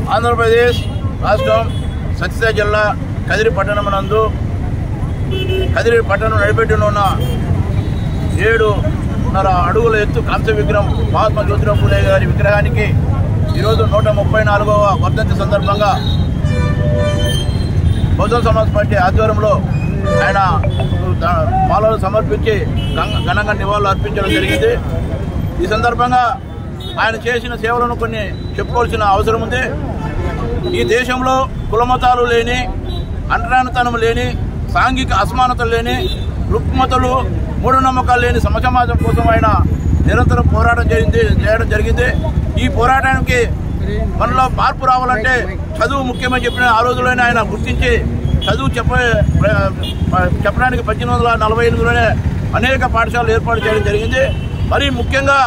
ఆంధ్రప్రదేశ్ రాష్ట్రం సత్యసాయి జిల్లా కదిరి పట్టణమునందు కదిరి పట్టణం నడిపెట్టునున్న ఏడున్నర అడుగుల ఎత్తు కాంస్య విగ్రహం మహాత్మా జ్యోతిరావు పూలే గారి విగ్రహానికి ఈరోజు నూట ముప్పై నాలుగవ వర్ధంతి సందర్భంగా బహుజన సమాజ్ పార్టీ ఆధ్వర్యంలో ఆయన మాలలు సమర్పించి గంగ- ఘనంగా నివాళులు అర్పించడం జరిగింది ఈ సందర్భంగా ఆయన చేసిన సేవలను కొన్ని చెప్పుకోవాల్సిన అవసరం ఉంది ఈ దేశంలో కులమతాలు లేని అంటరానితనం లేని సాంఘిక అసమానతలు లేని రుక్మతలు మూఢనమ్మకాలు లేని సమసమాజం కోసం ఆయన నిరంతరం పోరాటం జరిగింది చేయడం జరిగింది ఈ పోరాటానికి మనలో మార్పు రావాలంటే చదువు ముఖ్యమని చెప్పిన ఆ రోజుల్లోనే ఆయన గుర్తించి చదువు చెప్ప చెప్పడానికి పద్దెనిమిది వందల నలభై ఎనిమిదిలోనే అనేక పాఠశాలలు ఏర్పాటు చేయడం జరిగింది మరి ముఖ్యంగా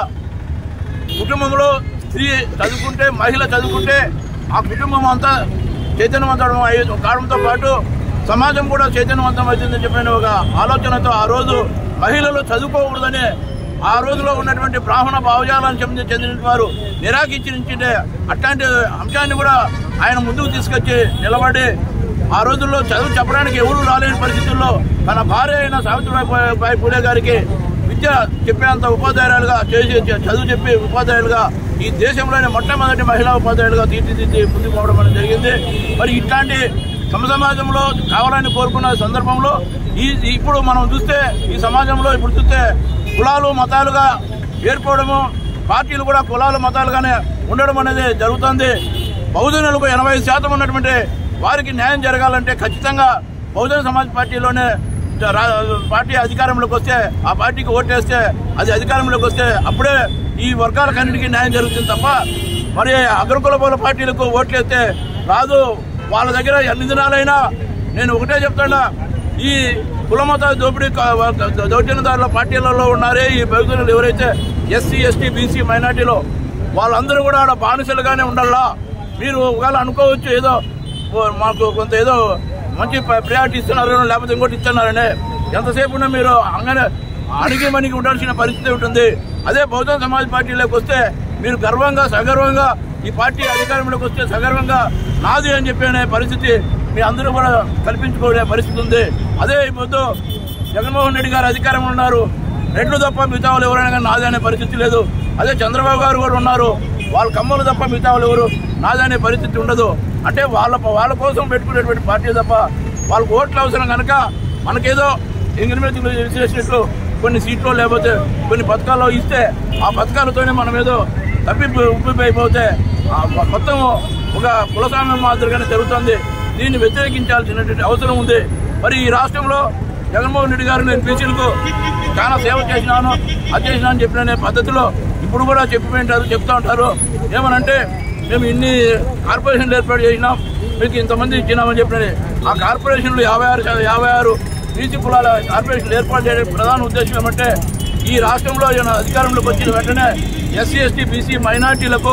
కుటుంబంలో స్త్రీ చదువుకుంటే మహిళ చదువుకుంటే ఆ కుటుంబం అంతా చైతన్యవంతం అయ్యే కావడంతో పాటు సమాజం కూడా చైతన్యవంతం అవుతుందని చెప్పిన ఒక ఆలోచనతో ఆ రోజు మహిళలు చదువుకోకూడదని ఆ రోజులో ఉన్నటువంటి బ్రాహ్మణ భావజాలను చెంది చెందిన వారు నిరాకరించింటే అట్లాంటి అంశాన్ని కూడా ఆయన ముందుకు తీసుకొచ్చి నిలబడి ఆ రోజుల్లో చదువు చెప్పడానికి ఎవరు రాలేని పరిస్థితుల్లో తన భార్య అయిన సావిత్రిబాయి పూలే గారికి విద్య చెప్పేంత ఉపాధ్యాయులుగా చేసి చదువు చెప్పి ఉపాధ్యాయులుగా ఈ దేశంలోనే మొట్టమొదటి మహిళా ఉపాధ్యాయులుగా తీర్చిదిద్ది ముందుకు పోవడం అనేది జరిగింది మరి ఇట్లాంటి సమసమాజంలో కావాలని కోరుకున్న సందర్భంలో ఈ ఇప్పుడు మనం చూస్తే ఈ సమాజంలో ఇప్పుడు చూస్తే కులాలు మతాలుగా ఏర్పడము పార్టీలు కూడా కులాలు మతాలుగానే ఉండడం అనేది జరుగుతుంది బహుజనులకు ఎనభై శాతం ఉన్నటువంటి వారికి న్యాయం జరగాలంటే ఖచ్చితంగా బహుజన సమాజ్ పార్టీలోనే రా- పార్టీ అధికారంలోకి వస్తే ఆ పార్టీకి ఓటేస్తే అది అధికారంలోకి వస్తే అప్పుడే ఈ వర్గాలకన్నిటికీ న్యాయం జరుగుతుంది తప్ప మరి అగ్రకుల బల పార్టీలకు ఓట్లేస్తే రాదు వాళ్ళ దగ్గర ఎన్ని దినాలైనా నేను ఒకటే చెప్తాడా ఈ కులమత దోపిడీ క- దౌర్జన్యదారుల పార్టీలలో ఉన్నారే ఈ బహుజనులు ఎవరైతే ఎస్సీ ఎస్టీ బీసీ మైనార్టీలో వాళ్ళందరూ కూడా ఆడ బానిసలుగానే ఉండాలా మీరు ఒకవేళ అనుకోవచ్చు ఏదో ఓ మాకు కొంత ఏదో మంచి ప్రయారిటీ ఇస్తున్నారు లేకపోతే ఇంకోటి ఇస్తున్నారనే ఎంతసేపు ఉన్నా మీరు అంగనే అణిగి మణిగి ఉండాల్సిన పరిస్థితి ఉంటుంది అదే బహుజన సమాజ్ పార్టీలోకి వస్తే మీరు గర్వంగా సగర్వంగా ఈ పార్టీ అధికారంలోకి వస్తే సగర్వంగా నాది అని చెప్పి అనే పరిస్థితి మీ అందరూ కూడా కల్పించుకునే పరిస్థితి ఉంది అదే ఇప్పుడు జగన్మోహన్ రెడ్డి గారు అధికారంలో ఉన్నారు రెడ్లు తప్ప మిగతా వాళ్ళు ఎవరైనా కానీ నాదే అనే పరిస్థితి లేదు అదే చంద్రబాబు గారు కూడా ఉన్నారు వాళ్ళ కమ్మలు తప్ప మిగతా వాళ్ళు ఎవరు నాదే అనే పరిస్థితి ఉండదు అంటే వాళ్ళ వాళ్ళ కోసం పెట్టుకునేటువంటి పార్టీ తప్ప వాళ్ళకు ఓట్లు అవసరం కనుక మనకేదో ఇంగ్లీష్ విశ్లేషించినట్లు కొన్ని సీట్లు లేకపోతే కొన్ని పథకాలు ఇస్తే ఆ పథకాలతోనే మనం ఏదో తప్పి ఉప్పిపోయిపోతే ఆ మొత్తం ఒక కులస్వామ్యం మాదిరిగానే జరుగుతుంది దీన్ని వ్యతిరేకించాల్సినటువంటి అవసరం ఉంది మరి ఈ రాష్ట్రంలో జగన్మోహన్ రెడ్డి గారు నేను బీసీలకు చాలా సేవ చేసినాను అది చేసినా అని చెప్పిన పద్ధతిలో ఇప్పుడు కూడా చెప్పిపోయింటారు చెప్తా ఉంటారు ఏమనంటే మేము ఇన్ని కార్పొరేషన్లు ఏర్పాటు చేసినాం మీకు ఇంతమంది ఇచ్చినామని చెప్పిన ఆ కార్పొరేషన్లు యాభై ఆరు శాతం- యాభై ఆరు బీసీ కులాల కార్పొరేషన్లు ఏర్పాటు చేయడానికి ప్రధాన ఉద్దేశం ఏమంటే ఈ రాష్ట్రంలో ఈయన అధికారంలోకి వచ్చిన వెంటనే ఎస్సీ ఎస్టీ బీసీ మైనార్టీలకు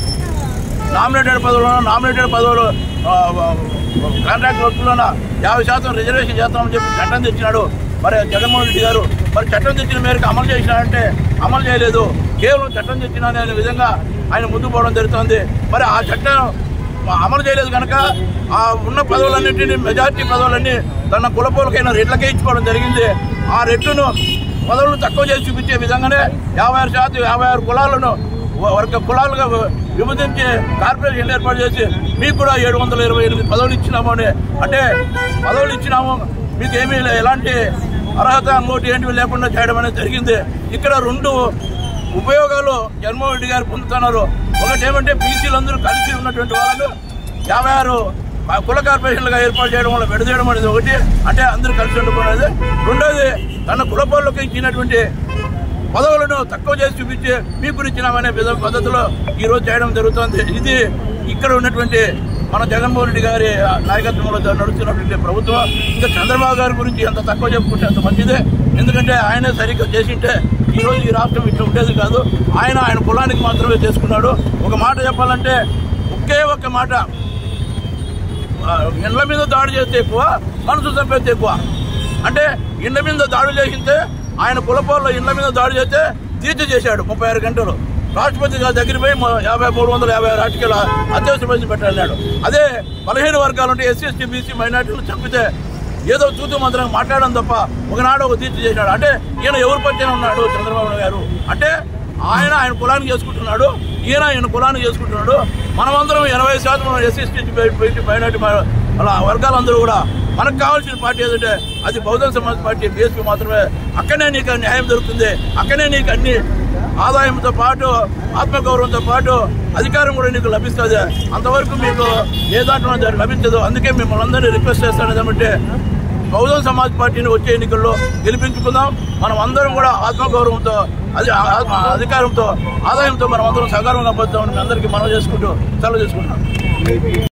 నామినేటెడ్ పదవుల్లో నామినేటెడ్ పదవులు ఆ, ఆ, కాంట్రాక్ట్ వర్క్లోన యాభై శాతం రిజర్వేషన్ చేస్తామని చెప్పి చట్టం తెచ్చినాడు మరి జగన్మోహన్ రెడ్డి గారు మరి చట్టం తెచ్చిన మేరకు అమలు చేసినాడంటే అమలు చేయలేదు కేవలం చట్టం తెచ్చినా అనే విధంగా ఆయన ముందుకు పోవడం జరుగుతుంది మరి ఆ చట్టం అమలు చేయలేదు కనుక ఆ ఉన్న పదవులన్నింటినీ మెజార్టీ పదవులన్నీ తన కులపోలకైన రెట్లకే ఇచ్చుకోవడం జరిగింది ఆ రెట్లను పదవులు తక్కువ చేసి చూపించే విధంగానే యాభై ఆరు శాతం యాభై ఆరు కులాలను వర్గ కులాలుగా విభజించి కార్పొరేషన్ ఏర్పాటు చేసి మీకు కూడా ఏడు వందల ఇరవై ఎనిమిది పదవులు ఇచ్చినాము అని అంటే పదవులు ఇచ్చినాము మీకు ఏమీ లే- ఎలాంటి అర్హత ఇంకోటి ఏంటివి లేకుండా చేయడం అనేది జరిగింది ఇక్కడ రెండు ఉపయోగాలు జగన్మోహన్ రెడ్డి గారు పొందుతున్నారు ఒకటి ఏమంటే బీసీలందరూ కలిసి ఉన్నటువంటి వాళ్ళు యాభై ఆరు ఆ కుల కార్పొరేషన్లుగా ఏర్పాటు చేయడం వల్ల విడదీయడం అనేది ఒకటి అంటే అందరూ కలిసి ఉండుకునేది రెండోది తన కులపోళ్ళకి ఇచ్చినటువంటి పదవులను తక్కువ చేసి చూపించి మీ గురించినామనే విధ పద్ధతిలో ఈ రోజు చేయడం జరుగుతుంది ఇది ఇక్కడ ఉన్నటువంటి మన జగన్మోహన్ రెడ్డి గారి నాయకత్వంలో నడుస్తున్నటువంటి ప్రభుత్వం ఇంకా చంద్రబాబు గారి గురించి ఎంత తక్కువ చెప్పుకుంటే అంత మంచిదే ఎందుకంటే ఆయనే సరిగ్గా చేసింటే ఈ రోజు ఈ రాష్ట్రం ఇట్లా ఉండేది కాదు ఆయన ఆయన కులానికి మాత్రమే చేసుకున్నాడు ఒక మాట చెప్పాలంటే ఒకే ఒక్క మాట ఆ, ఇండ్ల మీద దాడి చేస్తే ఎక్కువ మనసు చంపేస్తే ఎక్కువ అంటే ఇండ్ల మీద దాడి చేసింటే ఆయన కులపోల్లో ఇండ్ల మీద దాడి చేస్తే తీర్చి చేశాడు ముప్పై ఆరు గంటలు రాష్ట్రపతి గారి దగ్గర పోయి మొ- యాభై మూడు వందల యాభై ఆరు ఆర్టికల్ అత్యవసర పరిస్థితి పెట్టాలన్నాడు అదే బలహీన వర్గాలు ఉంటే ఎస్సీ ఎస్టీ బీసీ మైనార్టీలు చంపితే ఏదో చూతూ మంత్రం మాట్లాడడం తప్ప ఒకనాడు ఒక తీర్చి చేసినాడు అంటే ఈయన ఎవరు పట్టిన ఉన్నాడు చంద్రబాబు నాయుడు గారు అంటే ఆయన ఆయన కులాన్ని చేసుకుంటున్నాడు ఈయన ఈయన కులాన్ని చేసుకుంటున్నాడు మనమందరం ఎనభై శాతం ఎస్సీ ఎస్టీ మైనార్టీ అలా వర్గాలందరూ కూడా మనకు కావాల్సిన పార్టీ ఏదంటే అది బహుజన సమాజ్ పార్టీ బీఎస్పీ మాత్రమే అక్కడనే నీకు న్యాయం దొరుకుతుంది అక్కడనే నీకు అన్ని ఆదాయంతో పాటు ఆత్మగౌరవంతో పాటు అధికారం కూడా నీకు లభిస్తుంది అంతవరకు మీకు ఏ దాంట్లో జరి- లభించదు అందుకే మిమ్మల్ని అందరినీ రిక్వెస్ట్ చేస్తాను ఏమంటే బహుజన సమాజ్ పార్టీని వచ్చే ఎన్నికల్లో గెలిపించుకుందాం మనం అందరం కూడా ఆత్మగౌరవంతో అది ఆత్మ అధికారంతో ఆదాయంతో మనం అందరం సహకారంగా పోతామని మీ అందరికీ మనం చేసుకుంటూ సెలవు చేసుకుంటున్నాం